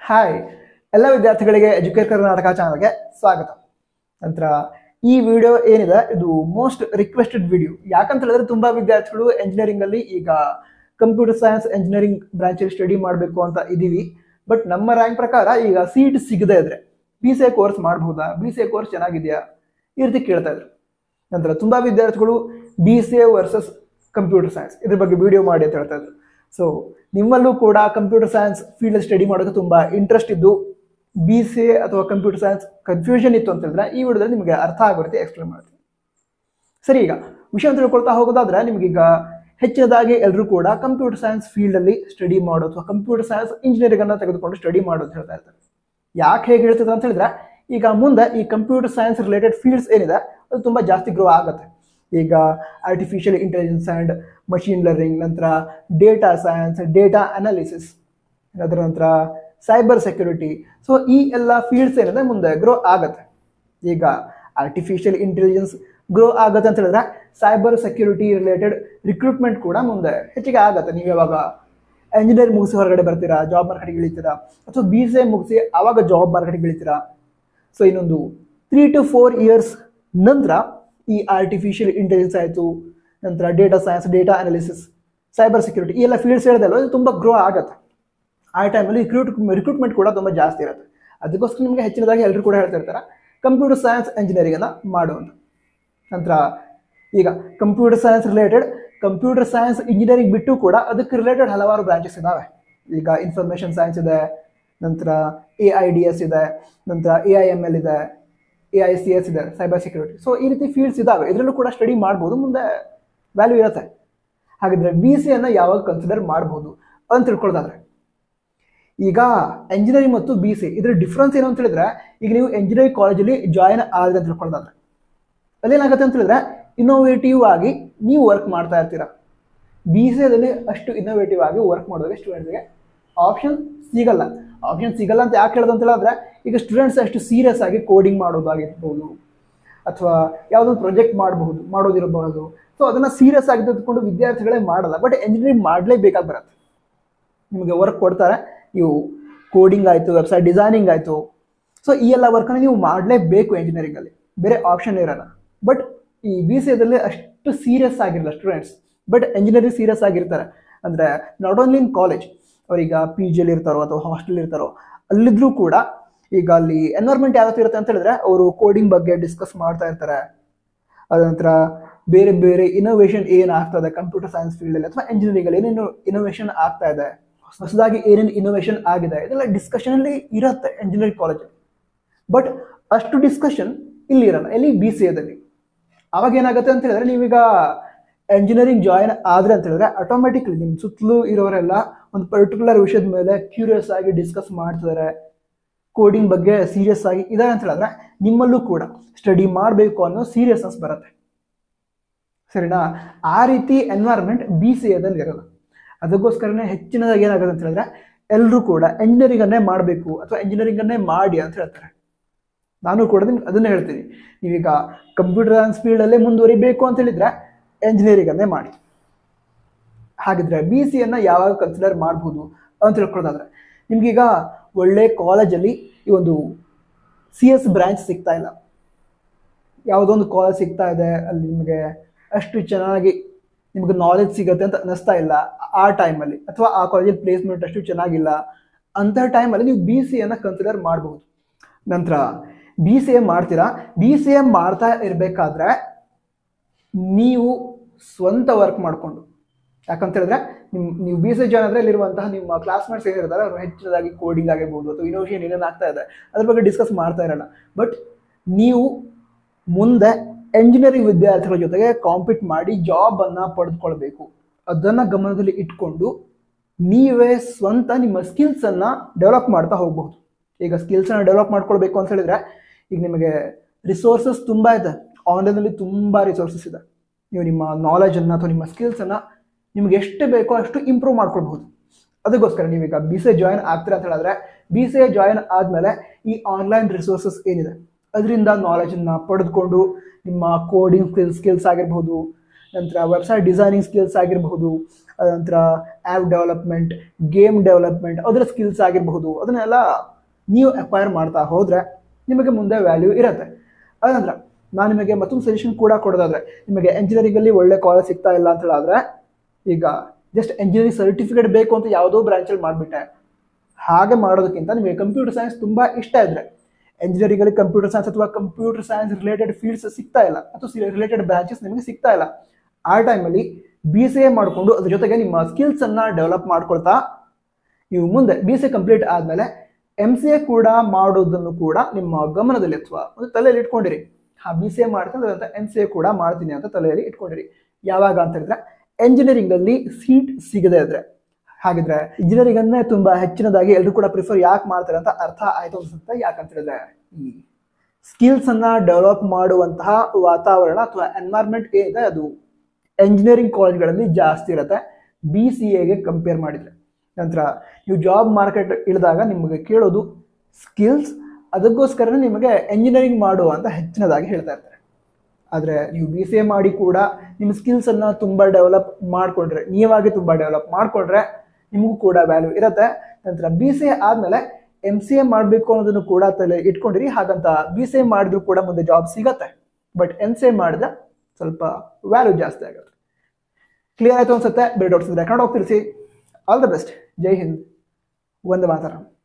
hi ಎಲ್ಲ ವಿದ್ಯಾರ್ಥಿಗಳಿಗೆ educate Karnataka ಚಾನಲ್ಗೆ ಸ್ವಾಗತ ನಂತರ ಈ ವಿಡಿಯೋ ಏನಿದೆ ಇದು ಮೋಸ್ಟ್ ರಿಕ್ವೆಸ್ಟೆಡ್ ವಿಡಿಯೋ ಯಾಕಂತ ಹೇಳಿದ್ರೆ ತುಂಬಾ ವಿದ್ಯಾರ್ಥಿಗಳು ಎಂಜಿನಿಯರಿಂಗ್ ಅಲ್ಲಿ ಈಗ ಕಂಪ್ಯೂಟರ್ ಸೈನ್ಸ್ ಎಂಜಿನಿಯರಿಂಗ್ ಬ್ರಾಂಚಲ್ಲಿ ಸ್ಟಡಿ ಮಾಡಬೇಕು ಅಂತ ಇದೀವಿ ಬಟ್ ನಮ್ಮ ರ್ಯಾಂಕ್ ಪ್ರಕಾರ ಈಗ ಸೀಟ್ ಸಿಗದೇ ಇದ್ರೆ ಬಿ ಸಿ ಎ ಕೋರ್ಸ್ ಮಾಡಬಹುದಾ ಬಿ ಸಿ ಎ ಕೋರ್ಸ್ ಚೆನ್ನಾಗಿದೆಯಾ ಈ ರೀತಿ ಕೇಳ್ತಾ ಇದ್ರು ನಂತರ ತುಂಬಾ ವಿದ್ಯಾರ್ಥಿಗಳು B C A versus computer science ಇದ್ರ ಬಗ್ಗೆ ವಿಡಿಯೋ ಮಾಡಿ ಅಂತ ಹೇಳ್ತಾ ಇದ್ರು ಸೊ ನಿಮ್ಮಲ್ಲೂ ಕೂಡ ಕಂಪ್ಯೂಟರ್ ಸೈನ್ಸ್ ಫೀಲ್ಡ್ ಸ್ಟಡಿ ಮಾಡೋಕೆ ತುಂಬಾ ಇಂಟ್ರೆಸ್ಟ್ ಇದ್ದು ಬಿ ಸಿ ಎ ಅಥವಾ ಕಂಪ್ಯೂಟರ್ ಸೈನ್ಸ್ ಕನ್ಫ್ಯೂಷನ್ ಇತ್ತು ಅಂತ ಹೇಳಿದ್ರೆ ಈ ವಿಡಿಯೋದಲ್ಲಿ ನಿಮಗೆ ಅರ್ಥ ಆಗುತ್ತೆ ಎಕ್ಸ್ಪ್ಲೇನ್ ಮಾಡ್ತೀನಿ ಸರಿ ಈಗ ವಿಷಯ ತಿಳ್ಕೊಳ್ತಾ ಹೋಗೋದಾದ್ರೆ ನಿಮ್ಗೀಗ ಹೆಚ್ಚಿನದಾಗಿ ಎಲ್ಲರೂ ಕೂಡ ಕಂಪ್ಯೂಟರ್ ಸೈನ್ಸ್ ಫೀಲ್ಡ್ ಅಲ್ಲಿ ಸ್ಟಡಿ ಮಾಡೋದು ಅಥವಾ ಕಂಪ್ಯೂಟರ್ ಸೈನ್ಸ್ ಇಂಜಿನಿಯರಿಂಗ್ ಅನ್ನ ತೆಗೆದುಕೊಂಡು ಸ್ಟಡಿ ಮಾಡೋದು ಹೇಳ್ತಾ ಇರ್ತಾರೆ ಯಾಕೆ ಹೇಗೆ ಹೇಳ್ತಿದ್ರು ಅಂತ ಹೇಳಿದ್ರೆ ಈಗ ಮುಂದೆ ಈ ಕಂಪ್ಯೂಟರ್ ಸೈನ್ಸ್ ರಿಲೇಟೆಡ್ ಫೀಲ್ಡ್ಸ್ ಏನಿದೆ ಅದು ತುಂಬಾ ಜಾಸ್ತಿ ಗ್ರೋ ಆಗುತ್ತೆ ಈಗ artificial intelligence and machine learning ನಂತರ ಡೇಟಾ ಸೈನ್ಸ್ ಡೇಟಾ ಅನಾಲಿಸಿಸ್ ಅದರ ನಂತರ ಸೈಬರ್ ಸೆಕ್ಯೂರಿಟಿ ಸೊ ಈ ಎಲ್ಲ ಫೀಲ್ಡ್ಸ್ ಏನಿದೆ ಮುಂದೆ ಗ್ರೋ ಆಗತ್ತೆ ಈಗ ಆರ್ಟಿಫಿಷಿಯಲ್ ಇಂಟೆಲಿಜೆನ್ಸ್ ಗ್ರೋ ಆಗತ್ತೆ ಅಂತ ಹೇಳಿದ್ರೆ ಸೈಬರ್ ಸೆಕ್ಯೂರಿಟಿ ರಿಲೇಟೆಡ್ ರಿಕ್ರೂಟ್ಮೆಂಟ್ ಕೂಡ ಮುಂದೆ ಹೆಚ್ಚಿಗೆ ಆಗತ್ತೆ ನೀವು ಯಾವಾಗ ಎಂಜಿನಿಯರ್ ಮುಗಿಸಿ ಹೊರಗಡೆ ಬರ್ತೀರಾ ಜಾಬ್ ಮಾರ್ಕೆಟ್ಗೆ ಇಳಿತೀರಾ ಅಥವಾ ಬಿ ಸಿ ಎ ಮುಗಿಸಿ ಆವಾಗ ಜಾಬ್ ಮಾರ್ಕೆಟ್ಗೆ ಇಳಿತೀರಾ ಸೊ ಇನ್ನೊಂದು ತ್ರೀ ಟು ಫೋರ್ ಇಯರ್ಸ್ ನಂತರ ಈ ಆರ್ಟಿಫಿಷಿಯಲ್ ಇಂಟೆಲಿಜೆನ್ಸ್ ಆಯಿತು ನಂತರ data science data analysis cyber security ಈ ಎಲ್ಲ ಫೀಲ್ಡ್ಸ್ ಹೇಳಿದಲ್ಲ ಇದು ತುಂಬ ಗ್ರೋ ಆಗುತ್ತೆ ಆ ಟೈಮಲ್ಲಿ ರಿಕ್ರೂಟ್ ರಿಕ್ರೂಟ್ಮೆಂಟ್ ಕೂಡ ತುಂಬ ಜಾಸ್ತಿ ಇರುತ್ತೆ ಅದಕ್ಕೋಸ್ಕರ ನಿಮಗೆ ಹೆಚ್ಚಿನದಾಗಿ ಎಲ್ಲರೂ ಕೂಡ ಹೇಳ್ತಾ ಇರ್ತಾರೆ ಕಂಪ್ಯೂಟರ್ ಸೈನ್ಸ್ ಎಂಜಿನಿಯರಿಂಗನ್ನು ಮಾಡು ಅಂತ ನಂತರ ಈಗ computer science related computer science engineering ಬಿಟ್ಟು ಕೂಡ ಅದಕ್ಕೆ ರಿಲೇಟೆಡ್ ಹಲವಾರು ಬ್ರಾಂಚಸ್ ಇದ್ದಾವೆ ಈಗ ಇನ್ಫಾರ್ಮೇಷನ್ ಸೈನ್ಸ್ ಇದೆ ನಂತರ ಎ ಐ ಡಿ ಎಸ್ ಇದೆ ನಂತರ ಎ ಐ ಎಮ್ ಎಲ್ ಇದೆ ಎ ಐ ಸಿ ಎಸ್ ಇದೆ ಸೈಬರ್ ಸೆಕ್ಯೂರಿಟಿ ಸೊ ಈ ರೀತಿ ಫೀಲ್ಡ್ಸ್ ಇದಾವೆ ಇದರಲ್ಲೂ ಕೂಡ ಸ್ಟಡಿ ಮಾಡ್ಬೋದು ಮುಂದೆ ವ್ಯಾಲ್ಯೂ ಇರುತ್ತೆ ಹಾಗಿದ್ರೆ ಬಿ ಸಿ ಅನ್ನ ಯಾವಾಗ ಕನ್ಸಿಡರ್ ಮಾಡ್ಬೋದು ಅಂತ ತಿಳ್ಕೊಳ್ಳೋದಾದ್ರೆ ಈಗ ಎಂಜಿನಿಯರಿಂಗ್ ಮತ್ತು ಬಿ ಸಿ ಇದ್ರ ಡಿಫ್ರೆನ್ಸ್ ಏನು ಅಂತ ಹೇಳಿದ್ರೆ ಈಗ ನೀವು ಎಂಜಿನಿಯರಿಂಗ್ ಕಾಲೇಜಲ್ಲಿ ಜಾಯಿನ್ ಆದ್ರೆ ಅಂತ ತಿಳ್ಕೊಳ್ಳೋದಾದ್ರೆ ಅಲ್ಲೇನಾಗುತ್ತೆ ಅಂತ ಹೇಳಿದ್ರೆ ಇನ್ನೋವೇಟಿವ್ ಆಗಿ ನೀವು ವರ್ಕ್ ಮಾಡ್ತಾ ಇರ್ತೀರಾ ಬಿ ಸಿ ಎದಲ್ಲಿ ಅಷ್ಟು ಇನ್ನೋವೇಟಿವ್ ಆಗಿ ವರ್ಕ್ ಮಾಡೋದಕ್ಕೆ ಸ್ಟೂಡೆಂಟ್ಸ್ಗೆ ಆಪ್ಷನ್ ಸಿಗಲ್ಲ ಆಪ್ಷನ್ ಸಿಗಲ್ಲ ಅಂತ ಯಾಕೆ ಹೇಳೋದು ಅಂತ ಹೇಳಿದ್ರೆ ಈಗ ಸ್ಟೂಡೆಂಟ್ಸ್ ಅಷ್ಟು ಸೀರಿಯಸ್ ಆಗಿ ಕೋಡಿಂಗ್ ಮಾಡೋದಾಗಿರ್ಬೋದು ಅಥವಾ ಯಾವುದೊಂದು ಪ್ರಾಜೆಕ್ಟ್ ಮಾಡಬಹುದು ಮಾಡೋದಿರಬಹುದು ಸೊ ಅದನ್ನು ಸೀರಿಯಸ್ ಆಗಿ ತೆಗೆದುಕೊಂಡು ವಿದ್ಯಾರ್ಥಿಗಳೇ ಮಾಡಲ್ಲ ಬಟ್ ಎಂಜಿನಿಯರಿಂಗ್ ಮಾಡಲೇಬೇಕಾಗಿ ಬರುತ್ತೆ ನಿಮಗೆ ವರ್ಕ್ ಕೊಡ್ತಾರೆ ನೀವು ಕೋಡಿಂಗ್ ಆಯಿತು ವೆಬ್ಸೈಟ್ ಡಿಸೈನಿಂಗ್ ಆಯಿತು ಸೊ ಈ ಎಲ್ಲ ವರ್ಕನ್ನು ನೀವು ಮಾಡಲೇಬೇಕು ಎಂಜಿನಿಯರಿಂಗಲ್ಲಿ ಬೇರೆ ಆಪ್ಷನ್ ಇರಲ್ಲ ಬಟ್ ಈ ಬಿ ಸಿ ಎದಲ್ಲಿ ಅಷ್ಟು ಸೀರಿಯಸ್ ಆಗಿರಲ್ಲ ಸ್ಟೂಡೆಂಟ್ಸ್ ಬಟ್ ಎಂಜಿನಿಯರಿಂಗ್ ಸೀರಿಯಸ್ ಆಗಿರ್ತಾರೆ ಅಂದರೆ ನಾಟ್ ಓನ್ಲಿ ಇನ್ ಕಾಲೇಜ್ ಅವ್ರೀಗ ಪಿ ಜಿಯಲ್ಲಿ ಇರ್ತಾರೋ ಅಥವಾ ಹಾಸ್ಟೆಲ್ ಇರ್ತಾರೋ ಅಲ್ಲಿದ್ರೂ ಕೂಡ ಈಗ ಅಲ್ಲಿ ಎನ್ವೈರ್ಮೆಂಟ್ ಯಾವತ್ತು ಇರುತ್ತೆ ಅಂತ ಹೇಳಿದ್ರೆ ಅವರು ಕೋಡಿಂಗ್ ಬಗ್ಗೆ ಡಿಸ್ಕಸ್ ಮಾಡ್ತಾ ಇರ್ತಾರೆ ಅದ ನಂತರ ಬೇರೆ ಬೇರೆ ಇನೋವೇಷನ್ ಏನು ಆಗ್ತಾ ಕಂಪ್ಯೂಟರ್ ಸೈನ್ಸ್ ಫೀಲ್ಡಲ್ಲಿ ಅಥವಾ ಇಂಜಿನಿಯರಿಂಗಲ್ಲಿ ಏನೇನು ಇನೋವೇಷನ್ ಆಗ್ತಾ ಇದೆ ಹೊಸದಾಗಿ ಏನೇನು ಇನೋವೇಷನ್ ಆಗಿದೆ ಇದೆಲ್ಲ ಡಿಸ್ಕಷನ್ ಅಲ್ಲಿ ಇರುತ್ತೆ ಇಂಜಿನಿಯರಿಂಗ್ ಕಾಲೇಜಲ್ಲಿ ಬಟ್ ಅಷ್ಟು ಡಿಸ್ಕಷನ್ ಇಲ್ಲಿ ಇರಲ್ಲ ಎಲ್ಲಿ ಬಿ ಸಿ ಎದಲ್ಲಿ ಅವಾಗ ಏನಾಗುತ್ತೆ ಅಂತ ಹೇಳಿದ್ರೆ ನೀವೀಗ ಎಂಜಿನಿಯರಿಂಗ್ ಜಾಯಿನ್ ಆದ್ರೆ ಅಂತ ಹೇಳಿದ್ರೆ ಆಟೋಮೆಟಿಕ್ಲಿ ನಿಮ್ಮ ಸುತ್ತಲೂ ಇರೋರೆಲ್ಲ ಒಂದು ಪರ್ಟಿಕ್ಯುಲರ್ ವಿಷಯದ ಮೇಲೆ ಕ್ಯೂರಿಯಸ್ ಆಗಿ ಡಿಸ್ಕಸ್ ಮಾಡ್ತಿದ್ದಾರೆ ಕೋಡಿಂಗ್ ಬಗ್ಗೆ ಸೀರಿಯಸ್ ಆಗಿ ಇದ್ದಾರೆ ಅಂತ ಹೇಳಿದ್ರೆ ನಿಮ್ಮಲ್ಲೂ ಕೂಡ ಸ್ಟಡಿ ಮಾಡಬೇಕು ಅನ್ನೋ ಸೀರಿಯಸ್ನೆಸ್ ಬರುತ್ತೆ ಸರಿನಾ ಆ ರೀತಿ ಎನ್ವೈರ್ಮೆಂಟ್ ಬಿ ಸಿ ಎದಲ್ಲಿ ಇರಲ್ಲ ಅದಕ್ಕೋಸ್ಕರನೇ ಹೆಚ್ಚಿನದಾಗಿ ಏನಾಗುತ್ತೆ ಅಂತ ಹೇಳಿದ್ರೆ ಎಲ್ಲರೂ ಕೂಡ ಎಂಜಿನಿಯರಿಂಗನ್ನೇ ಮಾಡಬೇಕು ಅಥವಾ ಎಂಜಿನಿಯರಿಂಗನ್ನೇ ಮಾಡಿ ಅಂತ ಹೇಳ್ತಾರೆ ನಾನು ಕೂಡ ನಿಮ್ಗೆ ಅದನ್ನೇ ಹೇಳ್ತೀನಿ ನೀವೀಗ ಕಂಪ್ಯೂಟರ್ ಸೈನ್ಸ್ ಫೀಲ್ಡಲ್ಲೇ ಮುಂದುವರಿಬೇಕು ಅಂತ ಹೇಳಿದ್ರೆ ಎಂಜಿನಿಯರಿಂಗನ್ನೇ ಮಾಡಿ ಹಾಗಿದ್ರೆ ಬಿ ಸಿಯನ್ನು ಯಾವಾಗ ಕನ್ಸಿಡರ್ ಮಾಡ್ಬೋದು ಅಂತ ತಿಳ್ಕೊಳ್ಳೋದಾದ್ರೆ ನಿಮ್ಗೀಗ ಒಳ್ಳೆ ಕಾಲೇಜಲ್ಲಿ ಈ ಒಂದು ಸಿ ಎಸ್ ಬ್ರಾಂಚ್ ಸಿಗ್ತಾ ಇಲ್ಲ ಯಾವುದೋ ಒಂದು ಕಾಲೇಜ್ ಸಿಗ್ತಾ ಇದೆ ಅಲ್ಲಿ ನಿಮಗೆ ಅಷ್ಟು ಚೆನ್ನಾಗಿ ನಿಮ್ಗೆ ನಾಲೆಜ್ ಸಿಗುತ್ತೆ ಅಂತ ಅನ್ನಿಸ್ತಾ ಇಲ್ಲ ಆ ಟೈಮಲ್ಲಿ ಅಥವಾ ಆ ಕಾಲೇಜಲ್ಲಿ ಪ್ಲೇಸ್ಮೆಂಟ್ ಅಷ್ಟು ಚೆನ್ನಾಗಿಲ್ಲ ಅಂಥ ಟೈಮಲ್ಲಿ ನೀವು ಬಿ ಸಿ ಎನ್ನ ಕನ್ಸಿಡರ್ ಮಾಡಬಹುದು ನಂತರ ಬಿ ಸಿ ಎ ಮಾಡ್ತೀರಾ ಬಿ ಸಿ ಎ ಮಾಡ್ತಾ ಇರಬೇಕಾದ್ರೆ ನೀವು ಸ್ವಂತ ವರ್ಕ್ ಮಾಡಿಕೊಂಡು ಯಾಕಂತ ಹೇಳಿದ್ರೆ ನಿಮ್ ನೀವು ಬಿ ಸಿ ಜಾಯ್ನ್ ಆದರೆ ಇಲ್ಲಿರುವಂತಹ ನಿಮ್ಮ ಕ್ಲಾಸ್ಮೇಟ್ಸ್ ಏನಿರ್ತಾರೆ ಅವರು ಹೆಚ್ಚಿನದಾಗಿ ಕೋಡಿಂಗ್ ಆಗಿರ್ಬೋದು ಅಥವಾ ಇನೋವೇಷನ್ ಏನೇನು ಆಗ್ತಾ ಇದೆ ಅದ್ರ ಬಗ್ಗೆ ಡಿಸ್ಕಸ್ ಮಾಡ್ತಾ ಇರೋಣ ಬಟ್ ನೀವು ಮುಂದೆ ಎಂಜಿನಿಯರಿಂಗ್ ವಿದ್ಯಾರ್ಥಿಗಳ ಜೊತೆಗೆ ಕಾಂಪೀಟ್ ಮಾಡಿ ಜಾಬನ್ನು ಪಡೆದುಕೊಳ್ಬೇಕು ಅದನ್ನು ಗಮನದಲ್ಲಿ ಇಟ್ಕೊಂಡು ನೀವೇ ಸ್ವಂತ ನಿಮ್ಮ ಸ್ಕಿಲ್ಸನ್ನು ಡೆವಲಪ್ ಮಾಡ್ತಾ ಹೋಗಬಹುದು ಈಗ ಸ್ಕಿಲ್ಸನ್ನು ಡೆವಲಪ್ ಮಾಡ್ಕೊಳ್ಬೇಕು ಅಂತ ಹೇಳಿದ್ರೆ ಈಗ ನಿಮಗೆ ರಿಸೋರ್ಸಸ್ ತುಂಬ ಇದೆ ಆನ್ಲೈನಲ್ಲಿ ತುಂಬ ರಿಸೋರ್ಸಸ್ ಇದೆ ನೀವು ನಿಮ್ಮ ನಾಲೆಜನ್ನು ಅಥವಾ ನಿಮ್ಮ ಸ್ಕಿಲ್ಸನ್ನು ನಿಮ್ಗೆ ಎಷ್ಟು ಬೇಕೋ ಅಷ್ಟು ಇಂಪ್ರೂವ್ ಮಾಡ್ಕೊಳ್ಬಹುದು ಅದಕ್ಕೋಸ್ಕರ ನೀವೀಗ ಬಿ ಸಿ ಎ ಜಾಯಿನ್ ಆಗ್ತೀರಾ ಅಂತ ಹೇಳಿದ್ರೆ ಬಿ ಸಿ ಎ ಜಾಯಿನ್ ಆದಮೇಲೆ ಈ ಆನ್ಲೈನ್ ರಿಸೋರ್ಸಸ್ ಏನಿದೆ ಅದರಿಂದ ನಾಲೆಜನ್ನು ಪಡೆದುಕೊಂಡು ನಿಮ್ಮ ಕೋಡಿಂಗ್ ಸ್ಕಿಲ್ಸ್ ಸ್ಕಿಲ್ಸ್ ಆಗಿರ್ಬೋದು ನಂತರ ವೆಬ್ಸೈಟ್ ಡಿಸೈನಿಂಗ್ ಸ್ಕಿಲ್ಸ್ ಆಗಿರಬಹುದು ನಂತರ ಆ್ಯಪ್ ಡೆವಲಪ್ಮೆಂಟ್ ಗೇಮ್ ಡೆವಲಪ್ಮೆಂಟ್ ಅದರ ಸ್ಕಿಲ್ಸ್ ಆಗಿರಬಹುದು ಅದನ್ನೆಲ್ಲ ನೀವು ಅಕ್ವೈರ್ ಮಾಡ್ತಾ ಹೋದರೆ ನಿಮಗೆ ಮುಂದೆ ವ್ಯಾಲ್ಯೂ ಇರುತ್ತೆ ಅದಂದ್ರೆ ನಾನು ನಿಮಗೆ ಮತ್ತೊಂದು ಸಜೆಷನ್ ಕೂಡ ಕೊಡೋದಾದ್ರೆ ನಿಮಗೆ ಎಂಜಿನಿಯರಿಂಗಲ್ಲಿ ಒಳ್ಳೆ ಕಾಲೇಜ್ ಸಿಗ್ತಾ ಇಲ್ಲ ಅಂತ ಹೇಳಿದ್ರೆ ಈಗ ಜಸ್ಟ್ ಎಂಜಿನಿಯರಿಂಗ್ ಸರ್ಟಿಫಿಕೇಟ್ ಬೇಕು ಅಂತ ಯಾವುದೋ ಬ್ರಾಂಚಲ್ಲಿ ಮಾಡಿಬಿಟ್ಟೆ ಹಾಗೆ ಮಾಡೋದಕ್ಕಿಂತ ನಿಮಗೆ ಕಂಪ್ಯೂಟರ್ ಸೈನ್ಸ್ ತುಂಬ ಇಷ್ಟ ಇದ್ರೆ ಎಂಜಿನಿಯರಿಂಗಲ್ಲಿ ಕಂಪ್ಯೂಟರ್ ಸೈನ್ಸ್ ಅಥವಾ ಕಂಪ್ಯೂಟರ್ ಸೈನ್ಸ್ ರಿಲೇಟೆಡ್ ಫೀಲ್ಡ್ಸ್ ಸಿಗ್ತಾ ಇಲ್ಲ ಅಥವಾ ರಿಲೇಟೆಡ್ ಬ್ರಾಂಚಸ್ ನಿಮಗೆ ಸಿಗ್ತಾ ಇಲ್ಲ ಆ ಟೈಮಲ್ಲಿ ಬಿ ಸಿ ಎ ಮಾಡಿಕೊಂಡು ಅದ್ರ ಜೊತೆಗೆ ನಿಮ್ಮ ಸ್ಕಿಲ್ಸನ್ನು ಡೆವಲಪ್ ಮಾಡ್ಕೊಳ್ತಾ ನೀವು ಮುಂದೆ ಬಿ ಸಿ ಎ ಕಂಪ್ಲೀಟ್ ಆದಮೇಲೆ ಎಮ್ ಸಿ ಎ ಕೂಡ ಮಾಡೋದನ್ನು ಕೂಡ ನಿಮ್ಮ ಗಮನದಲ್ಲಿ ಅಥವಾ ಒಂದು ತಲೆಯಲ್ಲಿ ಇಟ್ಕೊಂಡಿರಿ ಹಾ ಬಿ ಸಿ ಎ ಮಾಡ್ತೀನಿ ಅಂತ ಎಮ್ ಸಿ ಎ ಕೂಡ ಮಾಡ್ತೀನಿ ಅಂತ ತಲೆಯಲ್ಲಿ ಇಟ್ಕೊಂಡಿರಿ ಯಾವಾಗ ಅಂತ ಹೇಳಿದ್ರೆ ಎಂಜಿನಿಯರಿಂಗಲ್ಲಿ ಸೀಟ್ ಸಿಗದೇ ಇದ್ರೆ ಹಾಗಿದ್ರೆ ಇಂಜಿನಿಯರಿಂಗ್ ಅನ್ನೇ ತುಂಬಾ ಹೆಚ್ಚಿನದಾಗಿ ಎಲ್ಲರೂ ಕೂಡ ಪ್ರಿಫರ್ ಯಾಕೆ ಮಾಡ್ತಾರೆ ಅಂತ ಅರ್ಥ ಆಯ್ತು ಅನ್ಸುತ್ತೆ ಯಾಕಂತ ಹೇಳಿದ್ರೆ ಈ ಸ್ಕಿಲ್ಸ್ ಅನ್ನ ಡೆವಲಪ್ ಮಾಡುವಂತಹ ವಾತಾವರಣ ಅಥವಾ ಎನ್ವೈರ್ಮೆಂಟ್ ಏನಿದೆ ಅದು ಎಂಜಿನಿಯರಿಂಗ್ ಕಾಲೇಜ್ಗಳಲ್ಲಿ ಜಾಸ್ತಿ ಇರುತ್ತೆ ಬಿ ಸಿ ಎಗೆ ಕಂಪೇರ್ ಮಾಡಿದ್ರೆ ನಂತರ ನೀವು ಜಾಬ್ ಮಾರ್ಕೆಟ್ ಇಳಿದಾಗ ನಿಮಗೆ ಕೇಳೋದು ಸ್ಕಿಲ್ಸ್ ಅದಕ್ಕೋಸ್ಕರನೇ ನಿಮಗೆ ಎಂಜಿನಿಯರಿಂಗ್ ಮಾಡು ಅಂತ ಹೆಚ್ಚಿನದಾಗಿ ಹೇಳ್ತಾ ಇರ್ತಾರೆ ಆದರೆ ನೀವು ಬಿ ಸಿ ಎ ಮಾಡಿ ಕೂಡ ನಿಮ್ಮ ಸ್ಕಿಲ್ಸನ್ನು ತುಂಬ ಡೆವಲಪ್ ಮಾಡಿಕೊಂಡ್ರೆ ನೀವಾಗೆ ತುಂಬ ಡೆವಲಪ್ ಮಾಡಿಕೊಂಡ್ರೆ ನಿಮಗೂ ಕೂಡ ವ್ಯಾಲ್ಯೂ ಇರುತ್ತೆ ನಂತರ ಬಿ ಸಿ ಎ ಆದಮೇಲೆ ಎಮ್ ಸಿ ಎ ಮಾಡಬೇಕು ಅನ್ನೋದನ್ನು ಕೂಡ ತಲೆ ಇಟ್ಕೊಂಡಿರಿ ಹಾಗಂತ ಬಿ ಸಿ ಎ ಮಾಡಿದ್ರು ಕೂಡ ಮುಂದೆ ಜಾಬ್ ಸಿಗತ್ತೆ ಬಟ್ ಎಮ್ ಸಿ ಎ ಮಾಡಿದ್ರೆ ಸ್ವಲ್ಪ ವ್ಯಾಲ್ಯೂ ಜಾಸ್ತಿ ಆಗುತ್ತೆ ಕ್ಲಿಯರ್ ಆಯಿತು ಅನ್ಸುತ್ತೆ ಬೇರೆ ಡೌಟ್ಸ್ ಇದ್ರೆ ಕನ್ನಡ ತಿಳಿಸಿ all the best Jai Hind ಒಂದೇ ಮಾತಾರ